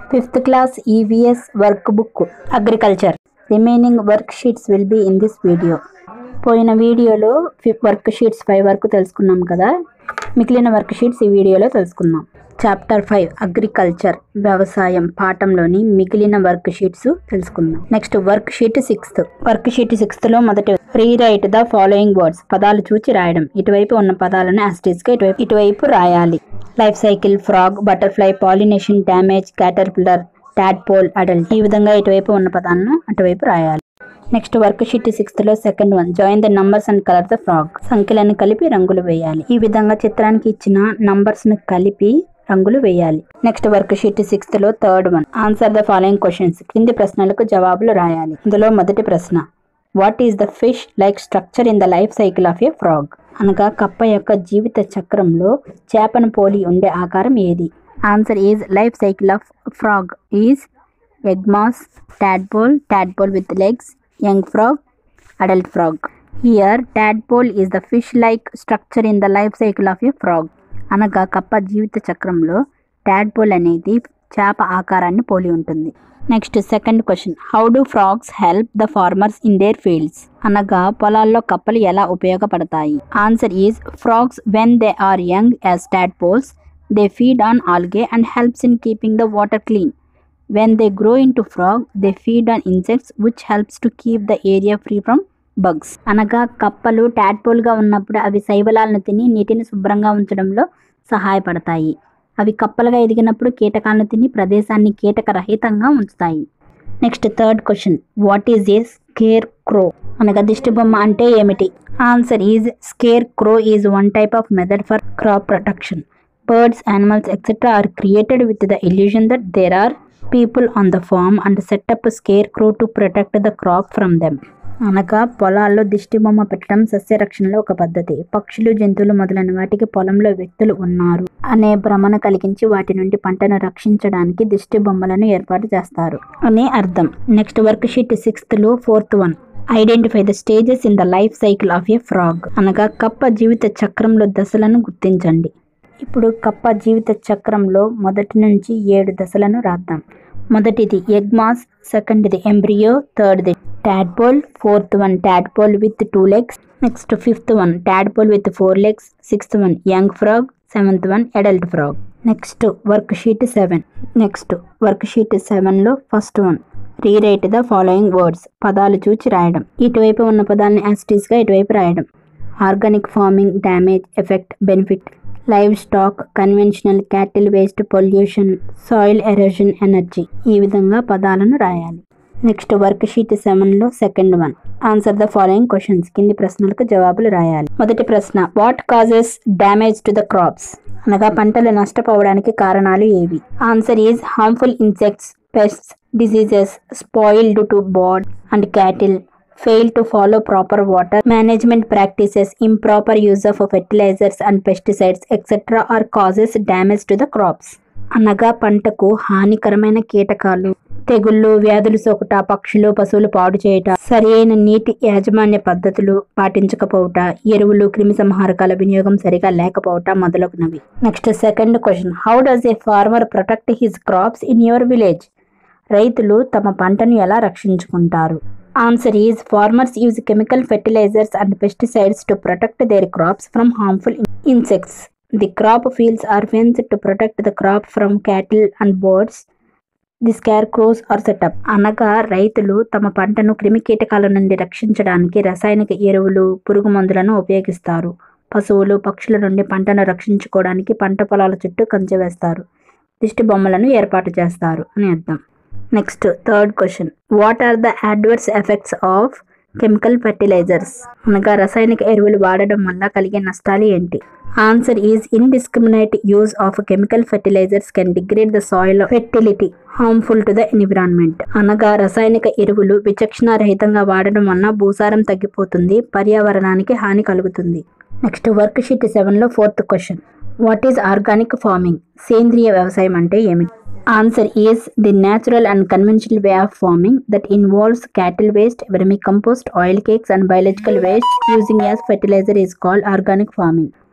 Fifth class EVS work book agriculture remaining work sheets will be in this video పోయిన వీడియోలో work sheets five వరకు తెలుసుకున్నాం కదా మిగిలిన వర్క్ షీట్స్ ఈ వీడియోలో తెలుసుకుందాం చాప్టర్ ఫైవ్ అగ్రికల్చర్ వ్యవసాయం పాఠంలోని మిగిలిన వర్క్ షీట్స్ తెలుసుకుందాం next work sheet sixth work sheet sixth లో మొదటి రీరైట్ ద ఫాలోయింగ్ వర్డ్స్ పదాలు చూచి రాయడం ఇటువైపు ఉన్న పదాలను యాస్టిస్ గా ఇటువైపు ఇటువైపు రాయాలి life cycle frog butterfly pollination damage caterpillar tadpole adult ఈ విధంగా ఇటువైపు ఉన్న పదాలను అటువైపు రాయాలి నెక్స్ట్ వర్క్ షీట్ సిక్స్త్ లో second one join the numbers and colour the frog సంఖ్యలను కలిపి రంగులు వేయాలి ఈ విధంగా చిత్రానికి ఇచ్చిన నంబర్స్ ను కలిపి రంగులు వేయాలి నెక్స్ట్ వర్క్ షీట్ సిక్స్త్ లో third one answer the following questions కింది ప్రశ్నలకు జవాబులు రాయాలి ఇందులో మొదటి ప్రశ్న what is the fish like structure in the life cycle of a frog అనగా కప్ప యొక్క జీవిత చక్రంలో చేపను పోలి ఉండే ఆకారం ఏది answer is life cycle of frog is egg mass tadpole tadpole with legs young frog adult frog here tadpole is the fish like structure in the life cycle of a frog అనగా కప్ప జీవిత చక్రంలో టాడ్పోల్ అనేది చేప ఆకారాన్ని పోలి ఉంటుంది next second question how do frogs help the farmers in their fields అనగా పొలాల్లో కప్పలు ఎలా ఉపయోగపడతాయి answer is frogs when they are young as tadpoles they feed on algae and helps in keeping the water clean When they grow into frog, they feed on insects which helps to keep the area free from bugs. అనగా కప్పలు టాడ్పోల్గా ఉన్నప్పుడు అవి శైవలాలను తిని నీటిని శుభ్రంగా ఉంచడంలో సహాయపడతాయి అవి కప్పలుగా ఎదిగినప్పుడు కీటకాలను తిని ప్రదేశాన్ని కీటక రహితంగా ఉంచుతాయి next third question what is a scarecrow అనగా దిష్టి బొమ్మ అంటే ఏమిటి answer is scarecrow is one type of method for crop protection birds animals etcetera are created with the illusion that there are people on the farm and set up scarecrow to protect the crop from them అనగా పొలాల్లో దిష్టి బొమ్మ పెట్టడం సస్యరక్షణలో ఒక పద్ధతి పక్షులు జంతువులు మొదలైన వాటికి పొలంలో వ్యక్తులు ఉన్నారు అనే భ్రమను కలిగించి వాటి నుండి పంటను రక్షించడానికి దిష్టి బొమ్మలను ఏర్పాటు చేస్తారు అనే అర్థం నెక్స్ట్ వర్క్ షీట్ సిక్స్త్ లో fourth one identify the stages in the life cycle of a frog అనగా కప్ప జీవిత చక్రంలో దశలను గుర్తించండి ఇప్పుడు కప్ప జీవిత చక్రంలో మొదటి నుంచి ఏడు దశలను రాద్దాం మొదటిది ఎగ్మాస్ సెకండ్ది ఎంబ్రియో థర్డ్ది tadpole fourth one tadpole with two legs next fifth one tadpole with four legs sixth one young frog seventh one adult frog next work sheet seven next work sheet సెవెన్లో first one rewrite the following words పదాలు చూచి రాయడం ఇటువైపు ఉన్న పదాలను యాస్టీస్గా ఇటువైపు రాయడం organic farming damage effect benefit livestock conventional cattle waste pollution soil erosion energy ఈ విధంగా పదాలను రాయాలి నెక్స్ట్ వర్క్ షీట్ సెవెన్లో second one answer the following questions కింది ప్రశ్నలకు జవాబులు రాయాలి మొదటి ప్రశ్న what causes damage to the crops అనగా పంటలు నష్టపోవడానికి కారణాలు ఏవి answer is harmful insects pests diseases spoiled to bird and cattle fail to follow proper water management practices, improper use of fertilizers and pesticides, etc. are causes damage to the crops. అనగా పంటకు హానికరమైన కీటకాలు తెగుళ్ళు వ్యాధులు సోకుట పక్షులు పశువులు పాడు చేయుట సరి అయిన నీటి యాజమాన్య పద్ధతులు పాటించకపోవట ఎరువులు క్రిమి సంహారకాల వినియోగం సరిగా లేకపోవట మొదలగునవి next second question how does a farmer protect his crops in your village రైతులు తమ పంటను ఎలా రక్షించుకుంటారు answer is farmers use chemical fertilisers and pesticides to protect their crops from harmful insects the crop fields are fence to protect the crop from cattle and birds the scarecrows are set up అనగా రైతులు తమ పంటను క్రిమి కీటకాల నుండి రక్షించడానికి రసాయనిక ఎరువులు పురుగు మందులను ఉపయోగిస్తారు పశువులు పక్షుల నుండి పంటను రక్షించుకోవడానికి పంట పొలాల చుట్టూ కంచె వేస్తారు దిష్టి బొమ్మలను ఏర్పాటు చేస్తారు అని అర్థం next third question what are the adverse effects of chemical fertilisers అనగా రసాయనిక ఎరువులు వాడడం వల్ల కలిగే నష్టాలు ఏంటి answer is indiscriminate use of chemical fertilisers can degrade the soil fertility harmful to the environment అనగా రసాయనిక ఎరువులు విచక్షణ రహితంగా వాడడం వలన భూసారం తగ్గిపోతుంది పర్యావరణానికి హాని కలుగుతుంది నెక్స్ట్ వర్క్ షీట్ సెవెన్లో fourth question what is organic farming సేంద్రియ వ్యవసాయం అంటే ఏమిటి answer is the natural and conventional way of farming that involves cattle waste, vermicompost, oil cakes and biological waste using as fertilizer is called organic farming.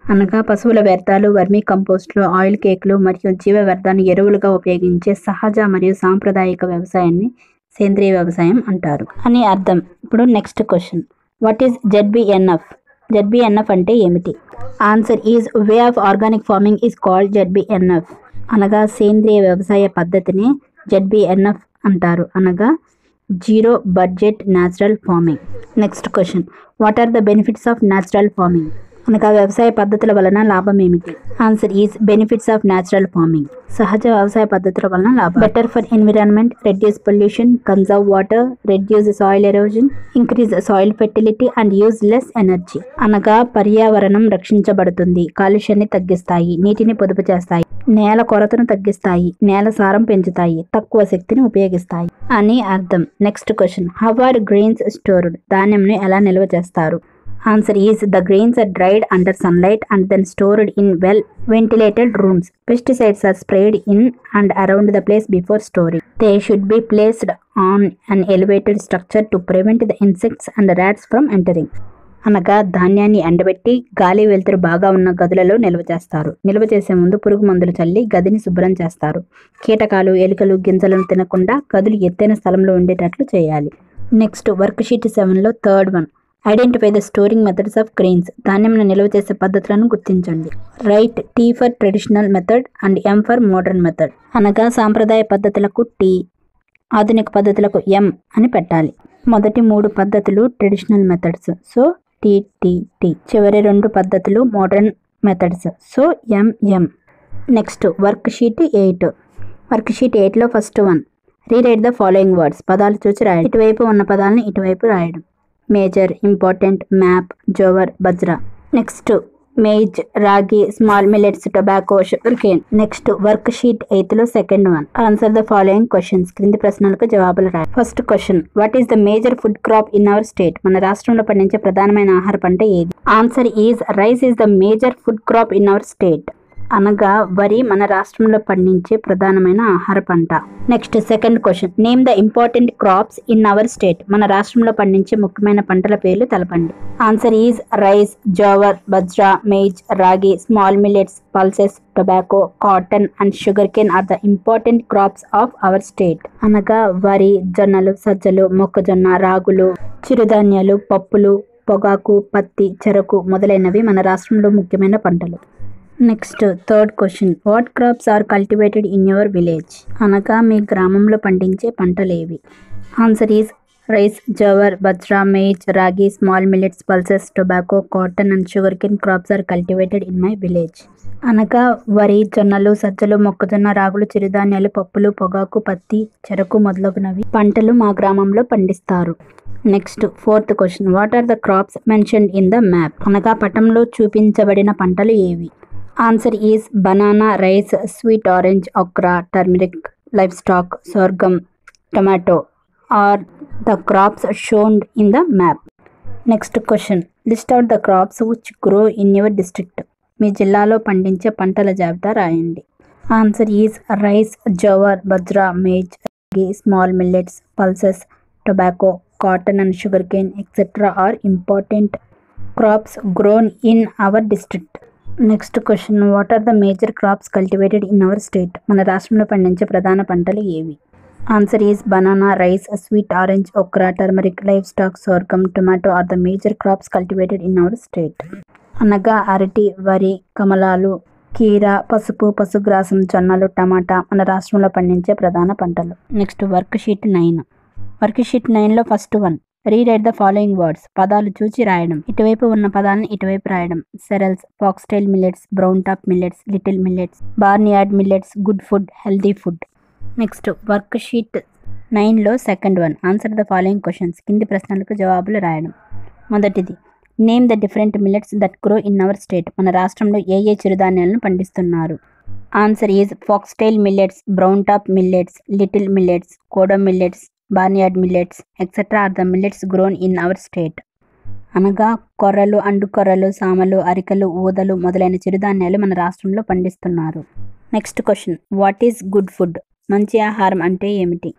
అనగా పశువుల వ్యర్థాలు vermi కంపోస్ట్లు oil కేకులు మరియు జీవ వ్యర్థాన్ని ఎరువులుగా ఉపయోగించే సహజ మరియు సాంప్రదాయిక వ్యవసాయాన్ని సేంద్రియ వ్యవసాయం అంటారు అని అర్థం ఇప్పుడు next question what is ZBNF ZBNF అంటే ఏమిటి answer is way of organic farming is called ZBNF అనగా సేంద్రియ వ్యవసాయ పద్ధతిని జెడ్బిఎన్ఎఫ్ అంటారు అనగా zero budget natural farming next question what are the benefits of natural farming అనగా వ్యవసాయ పద్ధతుల వలన లాభం ఏమిటి answer is benefits of natural farming సహజ వ్యవసాయ పద్ధతుల వలన లాభం better for environment reduce pollution conserve water reduce soil erosion increase soil fertility and use less energy అనగా పర్యావరణం రక్షించబడుతుంది కాలుష్యాన్ని తగ్గిస్తాయి నీటిని పొదుపు చేస్తాయి నేల కొరతను తగ్గిస్తాయి నేల సారం పెంచుతాయి తక్కువ శక్తిని ఉపయోగిస్తాయి అని అర్థం next question how are grains stored ధాన్యంను ఎలా నిల్వ చేస్తారు answer is the grains are dried under sunlight and then stored in well ventilated rooms pesticides are sprayed in and around the place before storing they should be placed on an elevated structure to prevent the insects and rats from entering అనగా ధాన్యాన్ని ఎండబెట్టి గాలి వెలుతురు బాగా ఉన్న గదులలో నిల్వ చేస్తారు నిల్వ చేసే ముందు పురుగు మందులు చల్లి గదిని శుభ్రం చేస్తారు కీటకాలు ఎలుకలు గింజలను తినకుండా గదులు ఎత్తైన స్థలంలో ఉండేటట్లు చేయాలి నెక్స్ట్ వర్క్ షీట్ సెవెన్లో third one identify the storing methods of grains ధాన్యంను నిల్వ చేసే పద్ధతులను గుర్తించండి write T for traditional method and M for modern method అనగా సాంప్రదాయ పద్ధతులకు టీ ఆధునిక పద్ధతులకు ఎం అని పెట్టాలి మొదటి మూడు పద్ధతులు traditional methods so T T T చివరి రెండు పద్ధతులు modern methods so hmm next work worksheet eight worksheet ఎయిట్లో first one rewrite the following words పదాలు చూసి రాయడం ఇటువైపు ఉన్న పదాలను ఇటువైపు రాయడం major important map jowar bajra next maize ragi small millets tobacco sugarcane next work worksheet eighth లో second one answer the following questions క్రింది ప్రశ్నలకు జవాబులు రాయి first question what is the major food crop in our state మన రాష్ట్రంలో పండించే ప్రధానమైన ఆహార పంట ఏది answer is rice is the major food crop in our state అనగా వరి మన రాష్ట్రంలో పండించే ప్రధానమైన ఆహార పంట next second question name the important crops in our state మన రాష్ట్రంలో పండించే ముఖ్యమైన పంటల పేర్లు తెలపండి answer is rice jowar bajra maize ragi small millets pulses tobacco cotton and sugar cane are the important crops of our state అనగా వరి జొన్నలు సజ్జలు మొక్కజొన్న రాగులు చిరుధాన్యాలు పప్పులు పొగాకు పత్తి చెరకు మొదలైనవి మన రాష్ట్రంలో ముఖ్యమైన పంటలు next third question what crops are cultivated in your village అనగా మీ గ్రామంలో పండించే పంటలేవి answer is rice jowar bajra maize ragi small millets pulses tobacco cotton and sugar cane crops are cultivated in my village అనగా వరి జొన్నలు సజ్జలు మొక్కజొన్న రాగులు చిరుధాన్యాలు పప్పులు పొగాకు పత్తి చెరకు మొదలగునవి పంటలు మా గ్రామంలో పండిస్తారు next fourth question what are the crops mentioned in the map అనగా పటంలో చూపించబడిన పంటలు ఏవి answer is banana rice sweet orange okra turmeric livestock sorghum tomato are the crops shown in the map next question list out the crops which grow in your district మీ జిల్లాలో పండించే పంటల జాబితా రాయండి answer is rice jowar bajra maize small millets pulses tobacco cotton and sugar Kane etcetera are important crops grown in our district next question what are the major crops cultivated in our state మన రాష్ట్రంలో పండించే ప్రధాన పంటలు ఏవి answer is banana rice sweet orange okra turmeric livestock sorghum tomato are the major crops cultivated in our state అనగా అరటి వరి కమలాలు కీర పసుపు పశుగ్రాసం జొన్నలు టమాటా మన రాష్ట్రంలో పండించే ప్రధాన పంటలు next work sheet nine work sheet నైన్లో first one rewrite the following words పదాలు చూచి రాయడం ఇటువైపు ఉన్న పదాలను ఇటువైపు రాయడం cereals foxtail millets brown top millets little millets barnyard millets good food healthy food next work sheet నైన్లో second one answer the following questions కింది ప్రశ్నలకు జవాబులు రాయడం మొదటిది name the different millets that grow in our state మన రాష్ట్రంలో ఏ ఏ చిరుధాన్యాలను పండిస్తున్నారు answer is foxtail millets brown top millets little millets kodo millets barnyard millets etcetera are the millets grown in our state అనగా కొర్రలు అండు కొర్రలు సామలు అరికలు ఊదలు మొదలైన చిరుధాన్యాలు మన రాష్ట్రంలో పండిస్తున్నారు next question what is good food మంచి ఆహారం అంటే ఏమిటి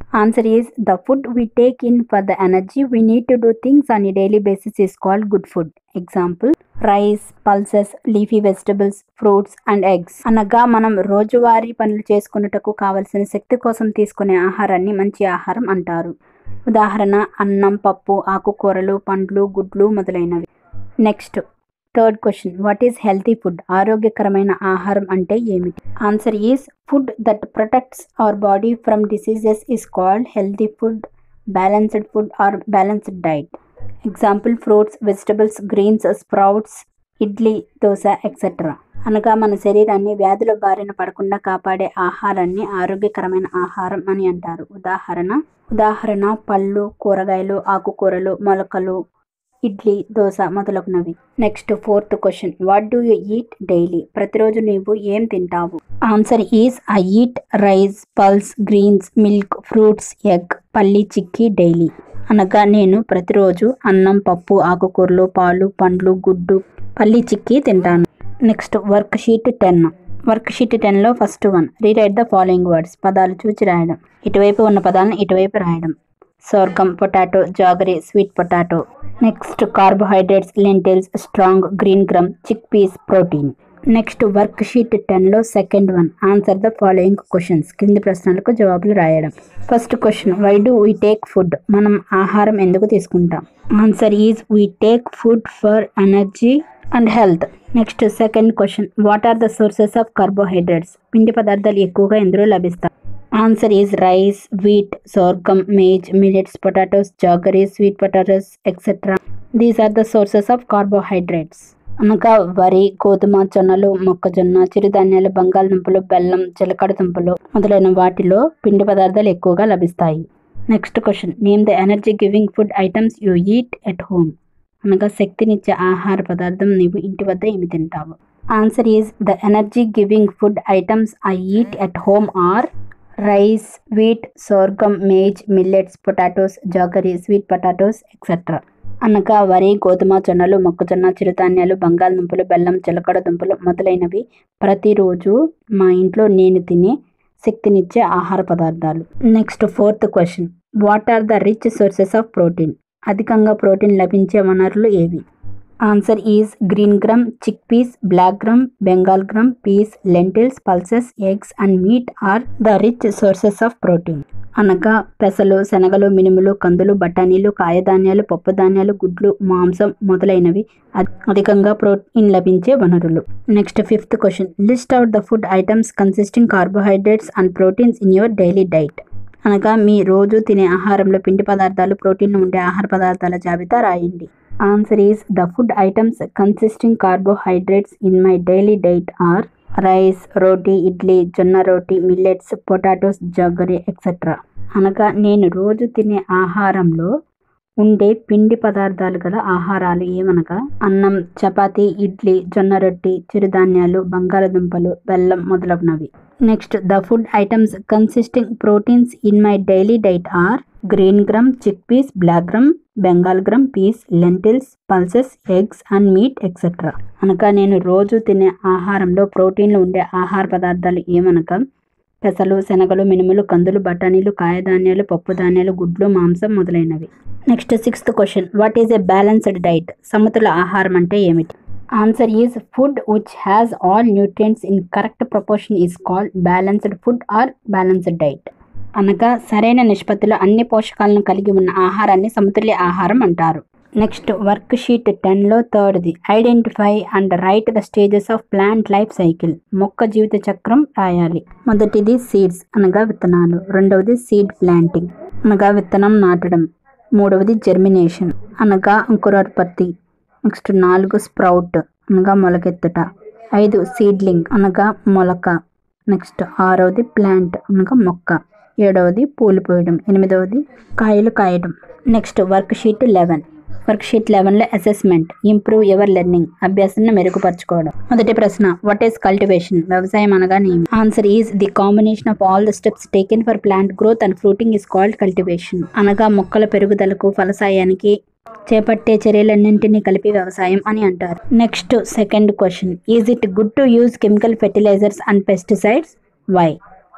answer is the food we take in for the energy we need to do things on a daily basis is called good food example rice pulses leafy vegetables fruits and eggs అనగా మనం రోజువారీ పనులు చేసుకున్నటకు కావలసిన శక్తి కోసం తీసుకునే ఆహారాన్ని మంచి ఆహారం అంటారు ఉదాహరణ అన్నం పప్పు ఆకుకూరలు పండ్లు గుడ్లు మొదలైనవి next third question what is healthy food ఆరోగ్యకరమైన ఆహారం అంటే ఏమిటి answer is food that protects our body from diseases is called healthy food balanced food or balanced diet example fruits vegetables greens sprouts idli dosa etcetera అనగా మన శరీరాన్ని వ్యాధుల బారిన పడకుండా కాపాడే ఆహారాన్ని ఆరోగ్యకరమైన ఆహారం అని అంటారు ఉదాహరణ ఉదాహరణ పళ్ళు కూరగాయలు ఆకుకూరలు మొలకలు ఇడ్లీ దోశ మొదలగునవి next fourth question what do you eat daily ప్రతిరోజు నీవు ఏం తింటావు answer is I eat rice pulse greens milk fruits egg palli chikki daily అనగా నేను ప్రతిరోజు అన్నం పప్పు ఆకుకూరలు పాలు పండ్లు గుడ్డు పల్లి చిక్కీ తింటాను next work sheet ten work sheet టెన్లో first one rewrite the following words పదాలు చూచి రాయడం ఇటువైపు ఉన్న పదాలను ఇటువైపు రాయడం sorghum potato jaggery sweet potato next carbohydrates lentils strong green gram chickpeas protein next work sheet టెన్లో second one answer the following questions కింది ప్రశ్నలకు జవాబులు రాయడం first question why do we take food మనం ఆహారం ఎందుకు తీసుకుంటాం answer is we take food for energy and health next second question what are the sources of carbohydrates పిండి పదార్థాలు ఎక్కువగా ఎందులో లభిస్తాయి answer is rice wheat sorghum maize millets potatoes jaggery sweet potatoes etcetera these are the sources of carbohydrates అనగా వరి గోధుమ జొన్నలు మొక్కజొన్న చిరుధాన్యాలు బంగాళదుంపలు బెల్లం చిలకడ దుంపలు మొదలైన వాటిలో పిండి పదార్థాలు ఎక్కువగా లభిస్తాయి next question name the energy giving food items you eat at home అనగా శక్తినిచ్చే ఆహార పదార్థం నీవు ఇంటి వద్ద ఏమి తింటావు answer is the energy giving food items I eat at home are rice wheat sorghum maize millets potatoes jaggery sweet potatoes etcetera అనగా వరి గోధుమ జొన్నలు మొక్కజొన్న చిరుధాన్యాలు బంగాళదుంపలు బెల్లం చిలకడ దుంపలు మొదలైనవి ప్రతిరోజు మా ఇంట్లో నేను తినే శక్తినిచ్చే ఆహార పదార్థాలు next fourth question what are the rich sources of protein అధికంగా ప్రోటీన్ లభించే వనరులు ఏవి answer is green gram chickpeas black gram Bengal gram peas lentils pulses eggs and meat are the rich sources of protein అనగా పెసలు శనగలు మినుములు కందులు బఠానీలు కాయధాన్యాలు పప్పు ధాన్యాలు గుడ్లు మాంసం మొదలైనవి అధ్- అధికంగా ప్రోటీన్ లభించే వనరులు next fifth question list out the food items consisting carbohydrates and proteins in your daily diet అనగా మీ రోజు తినే ఆహారంలో పిండి పదార్థాలు ప్రోటీన్లు ఉండే ఆహార పదార్థాల జాబితా రాయండి answer is the food items consisting carbohydrates in my daily diet are rice roti idli jonna roti millets potatoes jaggery etcetera అనగా నేను రోజు తినే ఆహారంలో ఉండే పిండి పదార్థాలు గల ఆహారాలు ఏమనగా అన్నం చపాతీ ఇడ్లీ జొన్న రొట్టి చిరుధాన్యాలు బంగాళదుంపలు బెల్లం మొదలగునవి next the food items consisting proteins in my daily diet are green gram chickpeas black gram Bengal gram peas lentils pulses eggs and meat etcetera అనగా నేను రోజు తినే ఆహారంలో ప్రోటీన్లు ఉండే ఆహార పదార్థాలు ఏమనగా పెసలు శనగలు మినుములు కందులు బఠానీలు కాయధాన్యాలు పప్పు ధాన్యాలు గుడ్లు మాంసం మొదలైనవి next sixth question what is a balanced diet సమతుల ఆహారం అంటే ఏమిటి answer is food which has all nutrients in correct proportion is called balanced food or balanced diet అనగా సరైన నిష్పత్తిలో అన్ని పోషకాలను కలిగి ఉన్న ఆహారాన్ని సమతుల్య ఆహారం అంటారు నెక్స్ట్ వర్క్ షీట్ టెన్లో థర్డ్ది identify and write the stages of plant life cycle మొక్క జీవిత చక్రం రాయాలి మొదటిది సీడ్స్ అనగా విత్తనాలు రెండవది సీడ్ ప్లాంటింగ్ అనగా విత్తనం నాటడం మూడవది జెర్మినేషన్ అనగా అంకురోత్పత్తి నెక్స్ట్ నాలుగు స్ప్రౌట్ అనగా మొలకెత్తుట ఐదు సీడ్లింగ్ అనగా మొలక నెక్స్ట్ ఆరవది ప్లాంట్ అనగా మొక్క ఏడవది పూలు పోయడం ఎనిమిదవది కాయలు కాయడం next work sheet eleven work sheet లెవెన్లో అసెస్మెంట్ ఇంప్రూవ్ ఎవర్ లెర్నింగ్ అభ్యాసాన్ని మెరుగుపరచుకోవడం మొదటి ప్రశ్న వాట్ ఈస్ కల్టివేషన్ వ్యవసాయం అనగా నేమి answer is the combination of all the steps taken for plant growth and fruiting is called cultivation అనగా మొక్కల పెరుగుదలకు ఫలసాయానికి చేపట్టే చర్యలన్నింటినీ కలిపి వ్యవసాయం అని అంటారు next second question is it good to use chemical fertilisers and pesticides why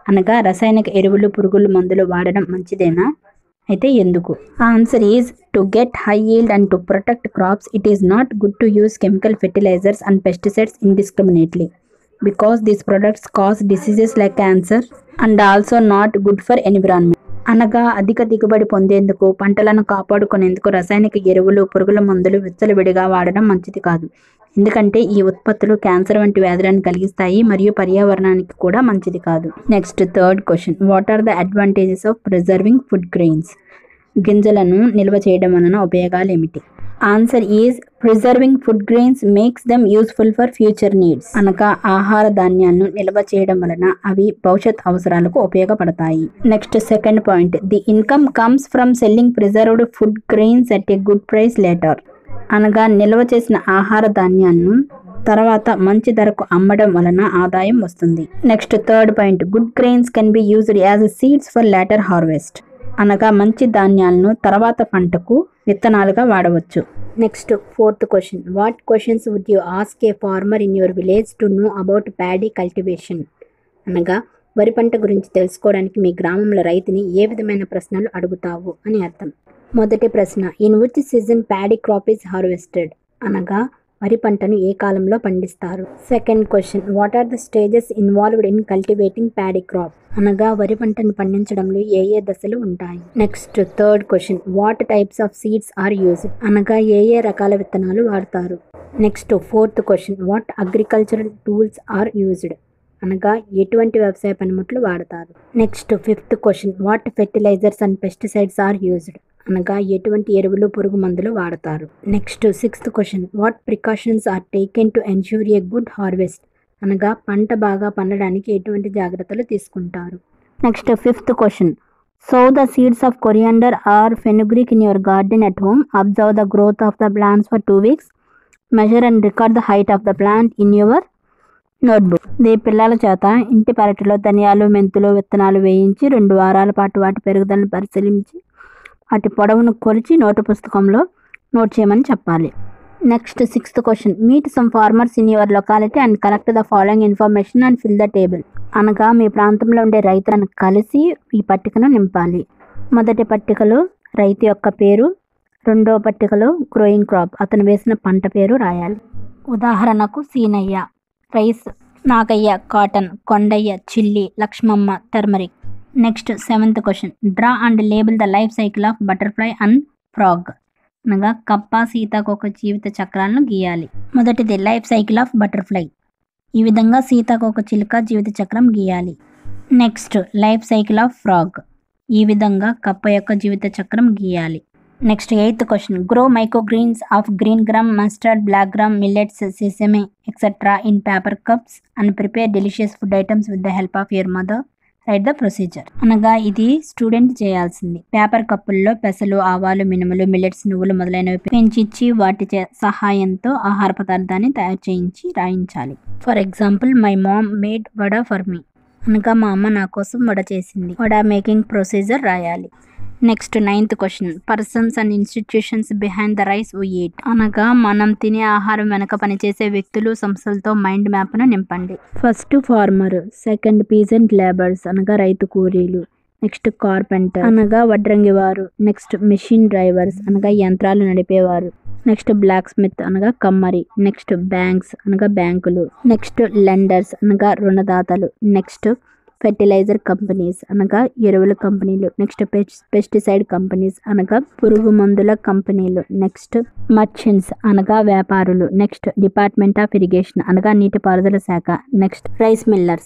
అనగా రసాయనిక ఎరువులు పురుగుల మందులు వాడడం మంచిదేనా అయితే ఎందుకు answer is to get high yield and to protect crops it is not good to use chemical fertilisers and pesticides indiscriminately because these products cause diseases like cancer and also not good for environment అనగా అధిక దిగుబడి పొందేందుకు పంటలను కాపాడుకునేందుకు రసాయనిక ఎరువులు పురుగుల మందులు విచ్చలవిడిగా వాడడం మంచిది కాదు ఎందుకంటే ఈ ఉత్పత్తులు క్యాన్సర్ వంటి వ్యాధులను కలిగిస్తాయి మరియు పర్యావరణానికి కూడా మంచిది కాదు next third question what are the advantages of preserving food grains గింజలను నిల్వ చేయడం వలన ఉపయోగాలు ఏమిటి answer is preserving food grains makes them useful for future needs అనగా ఆహార ధాన్యాలను నిల్వ చేయడం వలన అవి భవిష్యత్ అవసరాలకు ఉపయోగపడతాయి next second point the income comes from selling preserved food grains at a good price later అనగా నిల్వ చేసిన ఆహార ధాన్యాలను తర్వాత మంచి ధరకు అమ్మడం వలన ఆదాయం వస్తుంది next third point good grains can be used as seeds for later harvest అనగా మంచి ధాన్యాలను తర్వాత పంటకు విత్తనాలుగా వాడవచ్చు next fourth question what questions would you ask a farmer in your village to know about paddy cultivation అనగా వరి పంట గురించి తెలుసుకోవడానికి మీ గ్రామంలో రైతుని ఏ విధమైన ప్రశ్నలు అడుగుతావు అని అర్థం మొదటి ప్రశ్న in which season paddy crop is harvested అనగా వరి పంటను ఏ కాలంలో పండిస్తారు second question what are the stages involved in cultivating paddy crop అనగా వరి పంటను పండించడంలో ఏ ఏ దశలు ఉంటాయి next third question what types of seeds are used అనగా ఏ ఏ రకాల విత్తనాలు వాడతారు next fourth question what agricultural tools are used అనగా ఎటువంటి వ్యవసాయ పనిముట్లు వాడతారు next fifth question what fertilizers and pesticides are used అనగా ఎటువంటి ఎరువులు పురుగు మందులు వాడతారు next sixth question what precautions are taken to ensure a good harvest అనగా పంట బాగా పండడానికి ఎటువంటి జాగ్రత్తలు తీసుకుంటారు next fifth question so the seeds of coriander or fenugreek in your garden at home observe the growth of the plants for two weeks measure and record the height of the plant in your notebook దీ పిల్లల చేత ఇంటి పెరటిలో ధనియాలు మెంతులు విత్తనాలు వేయించి రెండు వారాల పాటు వాటి పెరుగుదలను పరిశీలించి వాటి పొడవును కొలిచి నోటు పుస్తకంలో నోట్ చేయమని చెప్పాలి next sixth question meet some farmers in your locality and collect the following information and fill the table అనగా మీ ప్రాంతంలో ఉండే రైతులను కలిసి ఈ పట్టికను నింపాలి మొదటి పట్టికలో రైతు యొక్క పేరు రెండో పట్టికలో గ్రోయింగ్ క్రాప్ అతను వేసిన పంట పేరు రాయాలి ఉదాహరణకు Seenaiah rice Nagaiah cotton Kondaiah chilli Lakshmamma turmeric next seventh question draw and label the life cycle of butterfly and frog అనగా కప్ప సీతాకోక జీవిత చక్రాలను గీయాలి మొదటిది లైఫ్ సైకిల్ ఆఫ్ బటర్ఫ్లై ఈ విధంగా సీతాకోక చిలుక జీవిత చక్రం గీయాలి next life cycle of frog ఈ విధంగా కప్ప యొక్క జీవిత చక్రం గీయాలి next eighth question grow microgreens of green gram mustard black gram millets sesame etcetera in paper cups and prepare delicious food items with the help of your mother write the procedure అనగా ఇది student చేయాల్సింది paper కప్పుల్లో పెసలు ఆవాలు మినుములు millets నువ్వులు మొదలైనవి పెంచిచ్చి వాటి చే- సహాయంతో ఆహార పదార్థాన్ని తయారు చేయించి రాయించాలి for example my mom made vada for me అనగా మా అమ్మ నా కోసం వడ చేసింది వడ మేకింగ్ ప్రొసీజర్ రాయాలి next ninth question persons and institutions behind the rice we eat అనగా మనం తినే ఆహారం వెనక పనిచేసే వ్యక్తులు సంస్థలతో మైండ్ మ్యాప్ను నింపండి first farmer second peasant labours అనగా రైతు కూలీలు నెక్స్ట్ కార్పెంటర్ అనగా వడ్రంగి వారు నెక్స్ట్ మెషిన్ డ్రైవర్స్ అనగా యంత్రాలు నడిపేవారు నెక్స్ట్ బ్లాక్ స్మిత్ అనగా కమ్మరి నెక్స్ట్ బ్యాంక్స్ అనగా బ్యాంకులు నెక్స్ట్ లెండర్స్ అనగా రుణదాతలు నెక్స్ట్ ఫెర్టిలైజర్ కంపెనీస్ అనగా ఎరువుల కంపెనీలు నెక్స్ట్ పెస్టిసైడ్ కంపెనీస్ అనగా పురుగు మందుల కంపెనీలు నెక్స్ట్ మర్చెంట్స్ అనగా వ్యాపారులు నెక్స్ట్ డిపార్ట్మెంట్ ఆఫ్ ఇరిగేషన్ అనగా నీటిపారుదల శాఖ next rice millers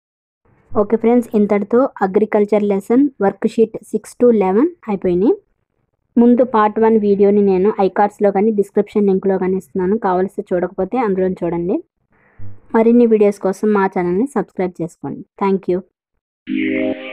okay friends ఇంతటితో agriculture lesson worksheet six to eleven అయిపోయినాయి ముందు పార్ట్ వన్ వీడియోని నేను ఐకార్డ్స్లో కానీ డిస్క్రిప్షన్ లింక్లో కానీ ఇస్తున్నాను కావలిస్తే చూడకపోతే అందులో చూడండి మరిన్ని వీడియోస్ కోసం మా ఛానల్ని సబ్స్క్రైబ్ చేసుకోండి థ్యాంక్ యూ